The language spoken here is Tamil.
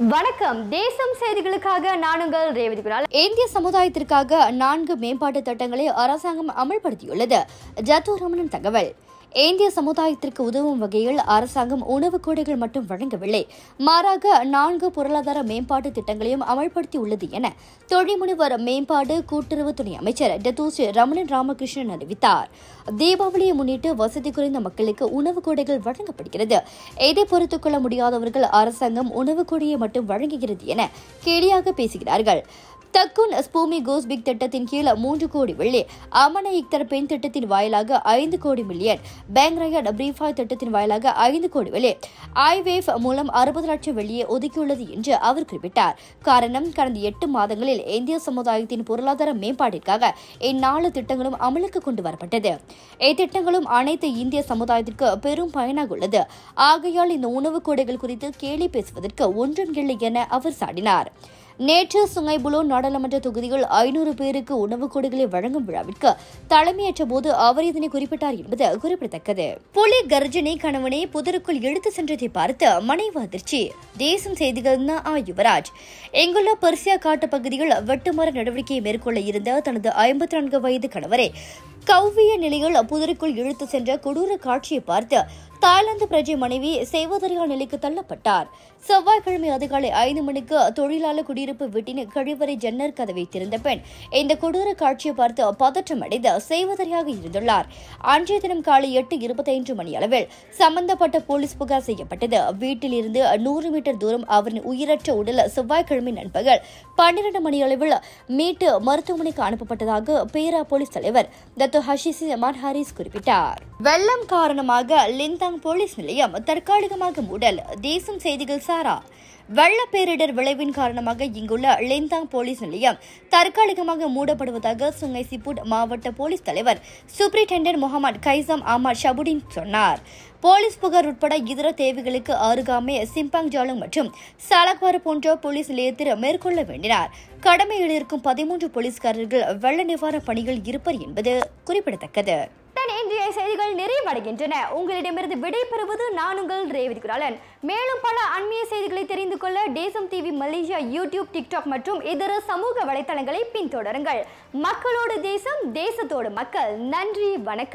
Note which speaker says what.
Speaker 1: வணக்கம் தேசம் செய்திகளுக்காக நான் உங்கள் ரேவதி குணால்
Speaker 2: இந்திய சமுதாயத்திற்காக நான்கு மேம்பாட்டு திட்டங்களை அரசாங்கம் அமல்படுத்தியுள்ளது ஜத்து ரமணன் தகவல் இந்திய சமுதாயத்திற்கு உதவும் வகையில் அரசாங்கம் உணவுக் கூடைகள் மட்டும் வழங்கவில்லை மாறாக நான்கு பொருளாதார மேம்பாட்டு திட்டங்களையும் அமல்படுத்தியுள்ளது என தொழில்முனைவர் மேம்பாடு கூட்டுறவு துணை அமைச்சர் டத்தூசி ரமணன் ராமகிருஷ்ணன் அறிவித்தார் தீபாவளியை முன்னிட்டு வசதி குறைந்த மக்களுக்கு உணவுக் கூடைகள் வழங்கப்படுகிறது இதை பொறுத்துக் கொள்ள முடியாதவர்கள் அரசாங்கம் உணவுக் கூடையை மட்டும் வழங்குகிறது என கேலியாக பேசுகிறார்கள் தக்குன் ஸ்பூமி கோஸ்பிக் திட்டத்தின் கீழ் மூன்று கோடி வெள்ளி அமன இக்தர் பெண் திட்டத்தின் வாயிலாக ஐந்து கோடி மில்லியன் பேங்க்ரயட் பிரீஃபாய் திட்டத்தின் வாயிலாக ஐந்து கோடி வெள்ளி ஐவேஃப் மூலம் அறுபது லட்சம் வெள்ளியை ஒதுக்கியுள்ளது என்று அவர் குறிப்பிட்டார் காரணம் கடந்த எட்டு மாதங்களில் இந்திய சமுதாயத்தின் பொருளாதார மேம்பாட்டிற்காக இந்நாலு திட்டங்களும் அமலுக்கு கொண்டு வரப்பட்டது இத்திட்டங்களும் அனைத்து இந்திய சமுதாயத்திற்கு பெரும் பயனாக உள்ளது ஆகையால் இந்த உணவுக் கூடைகள் குறித்து கேலி பேசுவதற்கு ஒன்றும் இல்லை என அவர் சாடினார் நேற்று சுங்கைபுலோ நாடாளுமன்ற தொகுதியில் ஐநூறு பேருக்கு உணவுக் கூடைகளை வழங்கும் விழாவிற்கு தலைமையேற்ற போது அவர் இதனை குறிப்பிட்டார் என்பது குறிப்பிடத்தக்கது புலி கர்ஜனை கணவனை புதருக்குள் இழுத்து சென்றதை பார்த்து மனைவி அதிர்ச்சி தேசம் செய்திகள் ஆ யுவராஜ் எங்குள்ள பர்சியா காட்டு பகுதியில் வெட்டுமர நடவடிக்கையை மேற்கொள்ள இருந்த தனது ஐம்பத்தி நான்கு வயது கணவரை கவ்விய நிலையில் புதருக்குள் இழுத்து சென்ற கொடூர காட்சியை பார்த்து தாய்லாந்து பிரஜை மனைவி செய்வதறியா நிலைக்கு தள்ளப்பட்டார் செவ்வாய்க்கிழமை அதிகாலை ஐந்து மணிக்கு தொழிலாளர் குடியிருப்பு வீட்டின் கழிவறை ஜன்னர் கதவை திறந்த பெண் இந்த கொடூர காட்சியை பார்த்து பதற்றம் அடைந்து செய்வதறியாக இருந்துள்ளார் அன்றைய தினம் காலை எட்டு இருபத்தைந்து மணி அளவில் சம்பந்தப்பட்ட போலீஸ் புகார் செய்யப்பட்டது வீட்டில் இருந்து நூறு மீட்டர் தூரம் அவரின் உயிரற்ற உடல் செவ்வாய்க்கிழமை நண்பகல் பன்னிரண்டு மணி அளவில் மீட்டு மருத்துவமனைக்கு அனுப்பப்பட்டதாக பேரா போலீஸ் தலைவர் தத்து ஹஷிசி அமான் ஹாரிஸ் குறிப்பிட்டார் வெள்ளம் காரணமாக லிந்தாங் போலீஸ் நிலையம் தற்காலிகமாக மூடல் தேசம் செய்திகள் சாரா வெள்ள பேரிடர் விளைவின் காரணமாக இங்குள்ள லிந்தாங் போலீஸ் நிலையம் தற்காலிகமாக மூடப்படுவதாக சுங்கை சிப்புட் மாவட்ட போலீஸ் தலைவர் superintendent Mohamad Khaizam Ahmad Shahabudin சொன்னார் போலீஸ் புகார் உட்பட இதர தேவைகளுக்கு அருகாமை சிம்பாங் ஜாலுங் மற்றும் சாலக்வார் போன்ற போலீஸ் நிலையத்தில் மேற்கொள்ள வேண்டினார் கடமையில் இருக்கும் பதிமூன்று போலீஸ்காரர்கள் வெள்ள நிவாரண பணிகள் இருப்பர் என்பது குறிப்பிடத்தக்கது
Speaker 1: இத்துடன் இன்றைய செய்திகள் நிறைவடைகின்றன உங்களிடமிருந்து விடைபெறுவது நான் உங்கள் ரேவதி குராலன் மேலும் பல அண்மைய செய்திகளை தெரிந்து கொள்ள தேசம் டிவி மலேசியா யூடியூப் டிக்டாக் மற்றும் இதர சமூக வலைத்தளங்களை பின்தொடருங்கள் மக்களோடு தேசம் தேசத்தோடு மக்கள் நன்றி வணக்கம்